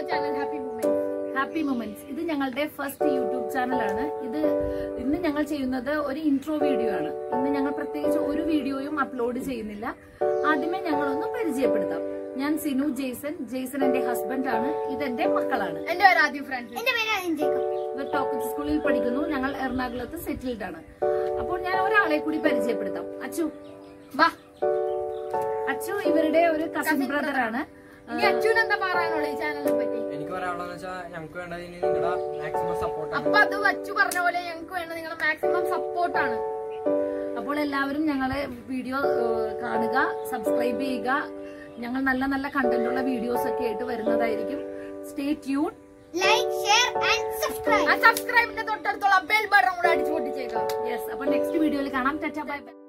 channel happy moment happy moments ഇത് ഞങ്ങളുടെ first YouTube ചാനലാണ് ഇത് ഇന്ന് ഞങ്ങൾ ചെയ്യുന്നത് ഒരു ഇൻട്രോ വീഡിയോ ആണ് ഇന്ന് ഞങ്ങൾ പ്രത്യേകിച്ച് ഒരു വീഡിയോയും അപ്ലോഡ് ചെയ്യുന്നില്ല ആദ്യമേ ഞങ്ങളൊന്ന് പരിചയപ്പെടുത്താം ഞാൻ സിനു ജെയ്സൺ ജെയ്സൺ എന്റെ ഹസ്ബൻഡ് ആണ് ഇതെന്റെ മക്കളാണ് എന്റെ പേര് ആദ്യം ഫ്രണ്ട്സ് എന്റെ പേര് അനിൽ ജേക്കബ് ഇവർ ടോക്കറ്റ് സ്കൂളിൽ പഠിക്കുന്നു ഞങ്ങൾ എറണാകുളത്ത് സെറ്റിൽഡ് ആണ് അപ്പോൾ ഞാൻ ഒരാളെ കൂടി പരിചയപ്പെടുത്താം അച്ചു വാ അച്ചു ഇവരുടെ ഒരു കസിൻ ബ്രദർ ആണ് ഇനി അച്ഛൻ എന്താ പറയാനുള്ളത് ഈ ചാനലിനെ പറ്റി എനിക്ക് പറയാനുള്ളത് വെച്ചാൽ ഞങ്ങൾക്ക് വേണ്ടത് ഇനി നിങ്ങളുടെ മാക്സിമം സപ്പോർട്ടാണ് അപ്പൊ അത് വച്ചു പറഞ്ഞ പോലെ ഞങ്ങൾക്ക് വേണ്ട നിങ്ങളുടെ മാക്സിമം സപ്പോർട്ടാണ് അപ്പോൾ എല്ലാവരും ഞങ്ങളെ വീഡിയോ ഏഹ്, കാണുക സബ്സ്ക്രൈബ് ചെയ്യുക ഞങ്ങൾ നല്ല നല്ല കണ്ടന്റുള്ള വീഡിയോസ് ഒക്കെ ആയിട്ട് വരുന്നതായിരിക്കും stay tune like share and subscribe ആ സബ്സ്ക്രൈബിന്റെ തൊട്ടടുത്തുള്ള ബെൽ ബട്ടൺ കൂടെ അടിച്ചു പൊട്ടിച്ചേക്കാം യെസ് അപ്പൊ നെക്സ്റ്റ് വീഡിയോയിൽ കാണാം ടാറ്റ ബൈ ബൈ